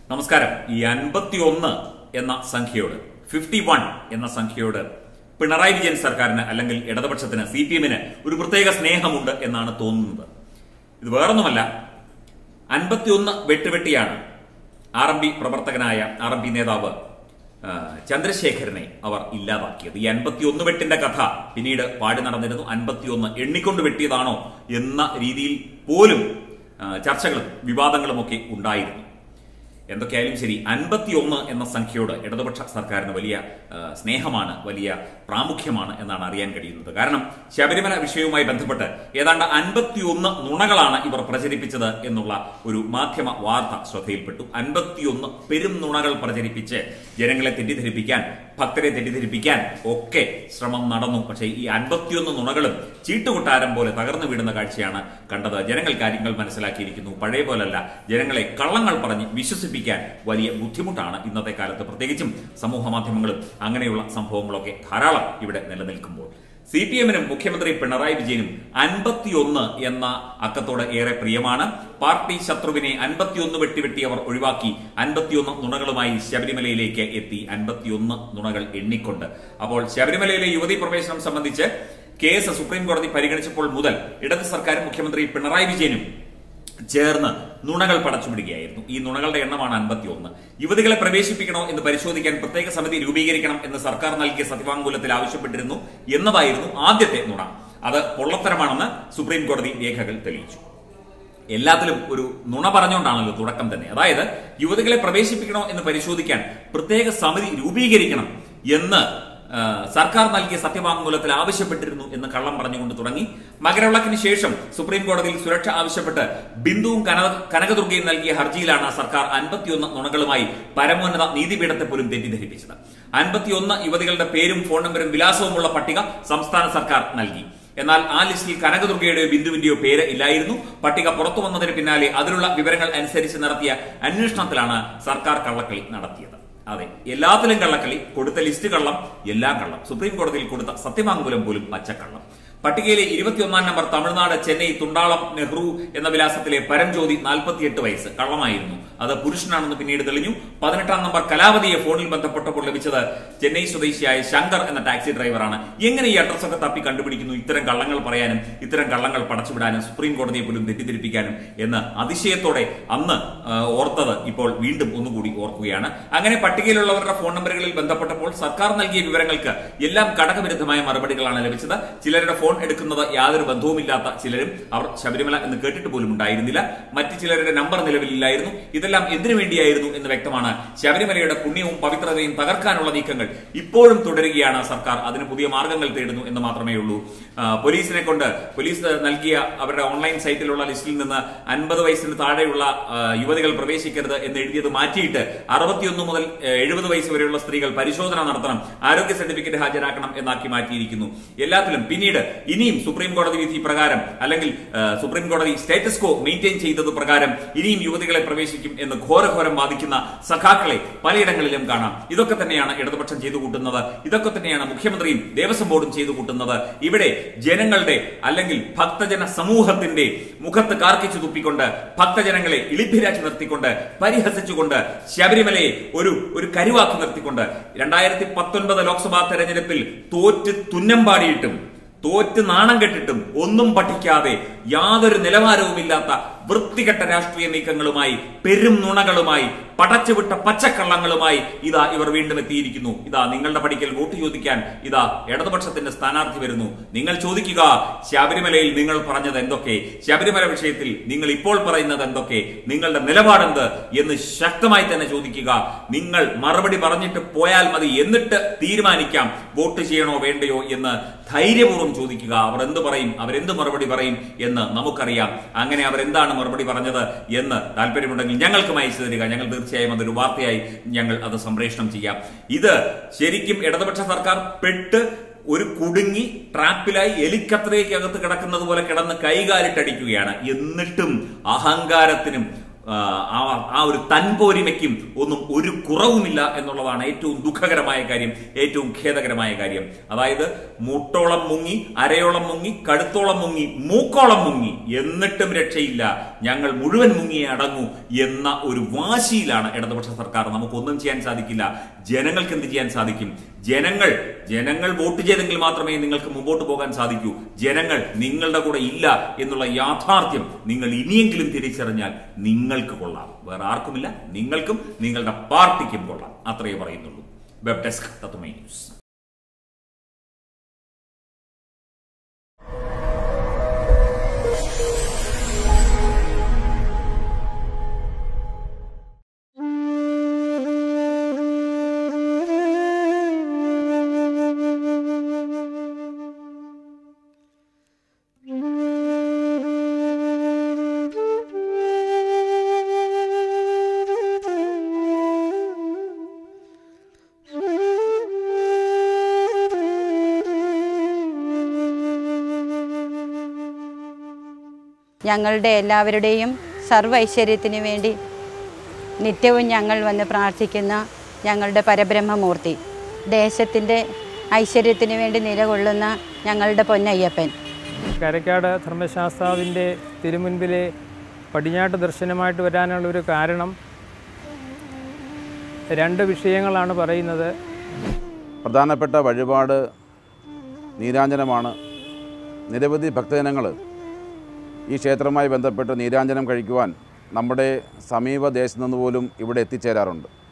നമസ്കാരം ഈ അൻപത്തി ഒന്ന് എന്ന സംഖ്യയോട് ഫിഫ്റ്റി വൺ എന്ന സംഖ്യയോട് പിണറായി വിജയൻ സർക്കാരിന് അല്ലെങ്കിൽ ഇടതുപക്ഷത്തിന് സി പി എമ്മിന് ഒരു പ്രത്യേക സ്നേഹമുണ്ട് എന്നാണ് തോന്നുന്നത് ഇത് വേറൊന്നുമല്ല അൻപത്തിയൊന്ന് വെട്ടുവെട്ടിയാണ് ആർ എം പി പ്രവർത്തകനായ ആർ എം പി നേതാവ് ആ, ചന്ദ്രശേഖരനെ അവർ ഇല്ലാതാക്കിയത് ഈ അൻപത്തിയൊന്ന് വെട്ടിന്റെ കഥ പിന്നീട് പാടി നടന്നിരുന്നു അൻപത്തിയൊന്ന് എണ്ണിക്കൊണ്ട് വെട്ടിയതാണോ എന്ന രീതിയിൽ പോലും ആ, ചർച്ചകളും വിവാദങ്ങളും ഒക്കെ ഉണ്ടായിരുന്നു എന്തൊക്കെയായാലും ശരി അൻപത്തിയൊന്ന് എന്ന സംഖ്യയോട് ഇടതുപക്ഷ സർക്കാരിന് വലിയ ആ, സ്നേഹമാണ് വലിയ പ്രാമുഖ്യമാണ് എന്നാണ് അറിയാൻ കഴിയുന്നത് കാരണം ശബരിമല വിഷയവുമായി ബന്ധപ്പെട്ട് ഏതാണ്ട് അൻപത്തിയൊന്ന് നുണകളാണ് ഇവർ പ്രചരിപ്പിച്ചത് എന്നുള്ള ഒരു മാധ്യമ വാർത്ത ശ്രദ്ധയിൽപ്പെട്ടു അൻപത്തിയൊന്ന് പെരും നുണകൾ പ്രചരിപ്പിച്ച് ജനങ്ങളെ തെറ്റിദ്ധരിപ്പിക്കാൻ ഭക്തരെ തെറ്റിദ്ധരിപ്പിക്കാൻ ഒക്കെ ശ്രമം നടന്നു പക്ഷേ ഈ അൻപത്തിയൊന്ന് നുണകളും ചീട്ടുകൊട്ടാരം പോലെ തകർന്നു വീടുന്ന കാഴ്ചയാണ് കണ്ടത് ജനങ്ങൾ കാര്യങ്ങൾ മനസ്സിലാക്കിയിരിക്കുന്നു പഴയ പോലല്ല ജനങ്ങളെ കള്ളങ്ങൾ പറഞ്ഞ് വിശ്വസിപ്പിക്കാൻ വലിയ ബുദ്ധിമുട്ടാണ് ഇന്നത്തെ കാലത്ത് പ്രത്യേകിച്ചും സമൂഹ മാധ്യമങ്ങളും അങ്ങനെയുള്ള സംഭവങ്ങളൊക്കെ ധാരാളം ഇവിടെ നിലനിൽക്കുമ്പോൾ സി പി എമ്മിനും മുഖ്യമന്ത്രി പിണറായി വിജയനും അൻപത്തിയൊന്ന് എന്ന അക്കത്തോട് ഏറെ പ്രിയമാണ് പാർട്ടി ശത്രുവിനെ അൻപത്തിയൊന്ന് വെട്ടിവെട്ടി അവർ ഒഴിവാക്കി അൻപത്തിയൊന്ന് നുണകളുമായി ശബരിമലയിലേക്ക് എത്തി അൻപത്തിയൊന്ന് നുണകൾ എണ്ണിക്കൊണ്ട് അപ്പോൾ ശബരിമലയിലെ യുവതി പ്രവേശനം സംബന്ധിച്ച് കേസ് സുപ്രീം കോടതി പരിഗണിച്ചപ്പോൾ മുതൽ ഇടത് സർക്കാരും മുഖ്യമന്ത്രി പിണറായി വിജയനും ചേർന്ന് നുണകൾ പടച്ചുപിടിക്കുകയായിരുന്നു ഈ നുണകളുടെ എണ്ണമാണ് അൻപത്തി ഒന്ന് യുവതികളെ പ്രവേശിപ്പിക്കണോ എന്ന് പരിശോധിക്കാൻ പ്രത്യേക സമിതി രൂപീകരിക്കണം എന്ന് സർക്കാർ നൽകിയ സത്യവാങ്മൂലത്തിൽ ആവശ്യപ്പെട്ടിരുന്നു എന്നതായിരുന്നു ആദ്യത്തെ നുണ അത് പൊള്ളത്തരമാണെന്ന് സുപ്രീം കോടതി രേഖകൾ തെളിയിച്ചു എല്ലാത്തിലും ഒരു നുണ പറഞ്ഞുകൊണ്ടാണല്ലോ തുടക്കം തന്നെ അതായത് യുവതികളെ പ്രവേശിപ്പിക്കണോ എന്ന് പരിശോധിക്കാൻ പ്രത്യേക സമിതി രൂപീകരിക്കണം എന്ന് ആ, സർക്കാർ നൽകിയ സത്യവാങ്മൂലത്തിൽ ആവശ്യപ്പെട്ടിരുന്നു എന്ന് കള്ളം പറഞ്ഞുകൊണ്ട് തുടങ്ങി മകരവിളക്കിന് ശേഷം സുപ്രീം കോടതിയിൽ സുരക്ഷ ആവശ്യപ്പെട്ട് ബിന്ദുവും കനക കനകദുർഗയും നൽകിയ ഹർജിയിലാണ് സർക്കാർ അൻപത്തിയൊന്ന് നുണകളുമായി പരമോന്നത നീതിപീഠത്തെ പോലും തെറ്റിദ്ധരിപ്പിച്ചത് അൻപത്തിയൊന്ന് യുവതികളുടെ പേരും ഫോൺ നമ്പരും വിലാസവുമുള്ള പട്ടിക സംസ്ഥാന സർക്കാർ നൽകി എന്നാൽ ആ ലിസ്റ്റിൽ കനകദുർഗയുടെയോ ബിന്ദുവിന്റെയോ പേര് ഇല്ലായിരുന്നു പട്ടിക പുറത്തു വന്നതിന് പിന്നാലെ അതിലുള്ള വിവരങ്ങൾ അനുസരിച്ച് നടത്തിയ അന്വേഷണത്തിലാണ് സർക്കാർ കള്ളക്കളി നടത്തിയത് അതെ എല്ലാത്തിലും കള്ളക്കളി കൊടുത്ത ലിസ്റ്റ് കള്ളം എല്ലാം കള്ളം സുപ്രീം കോടതിയിൽ കൊടുത്ത സത്യവാങ്മൂലം പോലും പച്ചക്കള്ളം പട്ടികയിലെ ഇരുപത്തിയൊന്നാം നമ്പർ തമിഴ്നാട് ചെന്നൈ തുണ്ടാളം നെഹ്റു എന്ന വിലാസത്തിലെ പരംജ്യോതി നാൽപ്പത്തിയെട്ട് വയസ്സ് കള്ളമായിരുന്നു അത് പുരുഷനാണെന്ന് പിന്നീട് തെളിഞ്ഞു പതിനെട്ടാം നമ്പർ കലാവതിയെ ഫോണിൽ ബന്ധപ്പെട്ടപ്പോൾ ലഭിച്ചത് ചെന്നൈ സ്വദേശിയായ ശങ്കർ എന്ന ടാക്സി ഡ്രൈവറാണ് എങ്ങനെ ഈ അഡ്രസ് ഒക്കെ തപ്പി കണ്ടുപിടിക്കുന്നു ഇത്തരം കള്ളങ്ങൾ പറയാനും ഇത്തരം കള്ളങ്ങൾ പടച്ചുവിടാനും സുപ്രീം കോടതിയെ പോലും തെറ്റിദ്ധരിപ്പിക്കാനും എന്ന് അതിശയത്തോടെ അന്ന് ആ, ഓർത്തത് ഇപ്പോൾ വീണ്ടും ഒന്നുകൂടി ഓർക്കുകയാണ് അങ്ങനെ പട്ടികയിലുള്ളവരുടെ ഫോൺ നമ്പറുകളിൽ ബന്ധപ്പെട്ടപ്പോൾ സർക്കാർ നൽകിയ വിവരങ്ങൾക്ക് എല്ലാം കടകവിരുദ്ധമായ മറുപടികളാണ് ലഭിച്ചത് ചിലരുടെ ഫോൺ എടുക്കുന്നത് യാതൊരു ബന്ധവുമില്ലാത്ത ചിലരും അവർ ശബരിമല എന്ന് കേട്ടിട്ട് പോലും ഉണ്ടായിരുന്നില്ല മറ്റു ചിലരുടെ നമ്പർ നിലവിലില്ലായിരുന്നു ഇതെല്ലാം എന്തിനു വേണ്ടിയായിരുന്നു എന്ന് വ്യക്തമാണ് ശബരിമലയുടെ പുണ്യവും പവിത്രതയും തകർക്കാനുള്ള നീക്കങ്ങൾ ഇപ്പോഴും തുടരുകയാണ് സർക്കാർ അതിന് പുതിയ മാർഗങ്ങൾ തേടുന്നു എന്ന് മാത്രമേ ഉള്ളൂ ആ, പോലീസിനെ കൊണ്ട് പോലീസ് നൽകിയ അവരുടെ ഓൺലൈൻ സൈറ്റിലുള്ള ലിസ്റ്റിൽ നിന്ന് അൻപത് വയസ്സിന് താഴെയുള്ള ആ, യുവതികൾ പ്രവേശിക്കരുത് എന്ന് എഴുതിയത് മാറ്റിയിട്ട് അറുപത്തിയൊന്ന് മുതൽ എഴുപത് വയസ്സ് വരെയുള്ള സ്ത്രീകൾ പരിശോധന നടത്തണം ആരോഗ്യ സർട്ടിഫിക്കറ്റ് ഹാജരാക്കണം എന്നാക്കി മാറ്റിയിരിക്കുന്നു എല്ലാത്തിലും പിന്നീട് ഇനിയും സുപ്രീം കോടതി വിധി പ്രകാരം അല്ലെങ്കിൽ ആ, സുപ്രീം കോടതി സ്റ്റേറ്റസ് കോ മെയിൻറ്റെയിൻ ചെയ്തത് പ്രകാരം ഇനിയും യുവതികളെ പ്രവേശിക്കും എന്ന് ഘോരഘോരം വാദിക്കുന്ന സഖാക്കളെ പലയിടങ്ങളിലും കാണാം ഇതൊക്കെ തന്നെയാണ് ഇടതുപക്ഷം ചെയ്തു കൂട്ടുന്നത് ഇതൊക്കെ തന്നെയാണ് മുഖ്യമന്ത്രിയും ദേവസ്വം ബോർഡും ചെയ്തു കൂട്ടുന്നത് ഇവിടെ ജനങ്ങളുടെ അല്ലെങ്കിൽ ഭക്തജന സമൂഹത്തിന്റെ മുഖത്ത് കാർക്കിച്ചു തുപ്പിക്കൊണ്ട് ഭക്തജനങ്ങളെ ഇളിഭിരാക്കി നിർത്തിക്കൊണ്ട് പരിഹസിച്ചുകൊണ്ട് ശബരിമലയെ ഒരു ഒരു കരുവാക്കി നിർത്തിക്കൊണ്ട് രണ്ടായിരത്തി പത്തൊൻപത് ലോക്സഭാ തെരഞ്ഞെടുപ്പിൽ തോറ്റ് തുന്നം പാടിയിട്ടും തോറ്റ് നാണം കെട്ടിട്ടും ഒന്നും പഠിക്കാതെ യാതൊരു നിലവാരവുമില്ലാത്ത വൃത്തികെട്ട രാഷ്ട്രീയ നീക്കങ്ങളുമായി പെരും നുണകളുമായി പടച്ചുവിട്ട പച്ചക്കള്ളങ്ങളുമായി ഇതാ ഇവർ വീണ്ടും എത്തിയിരിക്കുന്നു ഇതാ നിങ്ങളുടെ പഠിക്കൽ വോട്ട് ചോദിക്കാൻ ഇതാ ഇടതുപക്ഷത്തിന്റെ സ്ഥാനാർത്ഥി വരുന്നു നിങ്ങൾ ചോദിക്കുക ശബരിമലയിൽ നിങ്ങൾ പറഞ്ഞത് എന്തൊക്കെ ശബരിമല വിഷയത്തിൽ നിങ്ങൾ ഇപ്പോൾ പറയുന്നത് എന്തൊക്കെ നിങ്ങളുടെ നിലപാടെന്ത് എന്ന് ശക്തമായി തന്നെ ചോദിക്കുക നിങ്ങൾ മറുപടി പറഞ്ഞിട്ട് പോയാൽ മതി എന്നിട്ട് തീരുമാനിക്കാം വോട്ട് ചെയ്യണോ വേണ്ടയോ എന്ന് ധൈര്യപൂർവ്വം ചോദിക്കുക അവർ എന്ത് പറയും അവരെന്ത് മറുപടി പറയും എന്ന് നമുക്കറിയാം അങ്ങനെ അവരെന്താണ് മറുപടി പറഞ്ഞത് എന്ന് താല്പര്യമുണ്ടെങ്കിൽ ഞങ്ങൾക്ക് അയച്ചു തരിക ഞങ്ങൾ തീർച്ചയായും അതൊരു വാർത്തയായി ഞങ്ങൾ അത് സംപ്രേഷണം ചെയ്യാം ഇത് ശരിക്കും ഇടതുപക്ഷ സർക്കാർ പെട്ട് ഒരു കുടുങ്ങി ട്രാപ്പിലായി എലിക്കത്രയ്ക്കകത്ത് കിടക്കുന്നത് പോലെ കിടന്ന് കൈകാലിട്ടടിക്കുകയാണ് എന്നിട്ടും അഹങ്കാരത്തിനും ആ, ആ ആ ഒരു തൻപോരിമയ്ക്കും ഒന്നും ഒരു കുറവുമില്ല എന്നുള്ളതാണ് ഏറ്റവും ദുഃഖകരമായ കാര്യം ഏറ്റവും ഖേദകരമായ കാര്യം അതായത് മുട്ടോളം മുങ്ങി അരയോളം മുങ്ങി കടുത്തോളം മുങ്ങി മൂക്കോളം മുങ്ങി എന്നിട്ടും രക്ഷയില്ല ഞങ്ങൾ മുഴുവൻ മുങ്ങിയേ അടങ്ങൂ എന്ന ഒരു വാശിയിലാണ് ഇടതുപക്ഷ സർക്കാർ നമുക്കൊന്നും ചെയ്യാൻ സാധിക്കില്ല ജനങ്ങൾക്ക് എന്ത് ചെയ്യാൻ സാധിക്കും ജനങ്ങൾ ജനങ്ങൾ വോട്ട് ചെയ്തെങ്കിൽ മാത്രമേ നിങ്ങൾക്ക് മുമ്പോട്ട് പോകാൻ സാധിക്കൂ ജനങ്ങൾ നിങ്ങളുടെ കൂടെ ഇല്ല എന്നുള്ള യാഥാർത്ഥ്യം നിങ്ങൾ ഇനിയെങ്കിലും തിരിച്ചറിഞ്ഞാൽ നിങ്ങൾക്ക് കൊള്ളാം വേറെ ആർക്കുമില്ല നിങ്ങൾക്കും നിങ്ങളുടെ പാർട്ടിക്കും കൊള്ളാം അത്രയേ പറയുന്നുള്ളൂ വെബ് ഡെസ്ക് തത്വമൈ ന്യൂസ് ഞങ്ങളുടെ എല്ലാവരുടെയും സർവ്വ ഐശ്വര്യത്തിന് വേണ്ടി നിത്യവും ഞങ്ങൾ വന്ന് പ്രാർത്ഥിക്കുന്ന ഞങ്ങളുടെ പരബ്രഹ്മമൂർത്തി ദേശത്തിൻ്റെ ഐശ്വര്യത്തിന് വേണ്ടി നിലകൊള്ളുന്ന ഞങ്ങളുടെ പൊന്നയ്യപ്പൻ കരക്കാട് ധർമ്മശാസ്താവിൻ്റെ തിരുമുൻപിലെ പടിഞ്ഞാട്ട് ദർശനമായിട്ട് വരാനുള്ള ഒരു കാരണം രണ്ട് വിഷയങ്ങളാണ് പറയുന്നത് പ്രധാനപ്പെട്ട വഴിപാട് നീരാഞ്ജനമാണ് നിരവധി ഭക്തജനങ്ങൾ ഈ ക്ഷേത്രവുമായി ബന്ധപ്പെട്ട് നീരാഞ്ജനം കഴിക്കുവാൻ നമ്മുടെ സമീപ ദേശത്തു നിന്ന് പോലും ഇവിടെ എത്തിച്ചേരാറുണ്ട്